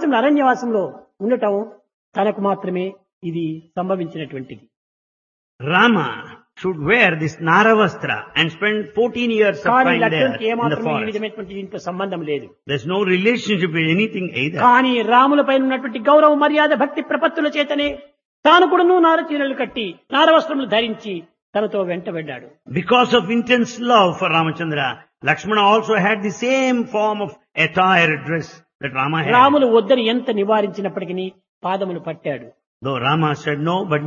సంవత్సరం అరణ్యవాసంలో ఉండటం తనకు మాత్రమే ఇది సంభవించినటువంటిది Rama should wear this Naravastra and spend 14 years of కానీ time there లక్ష్మణుడికి in the ఏమాత్రం ఈ forest. విధమైనటువంటి దీంతో సంబంధం లేదు There's no relationship with anything either. కానీ రాముల పైన ఉన్నటువంటి గౌరవ మర్యాద భక్తి ప్రపత్తుల చేతనే తాను కూడాను నారచీరలు కట్టి నారవస్త్రములు ధరించి తనతో వెంటబడ్డాడు Because of intense love for Ramachandra, Lakshmana also had the same form of attire dress that Rama had. Ramulu వద్దని ఎంత నివారించినప్పటికీ పాదములు పట్టాడు Though Rama said no, but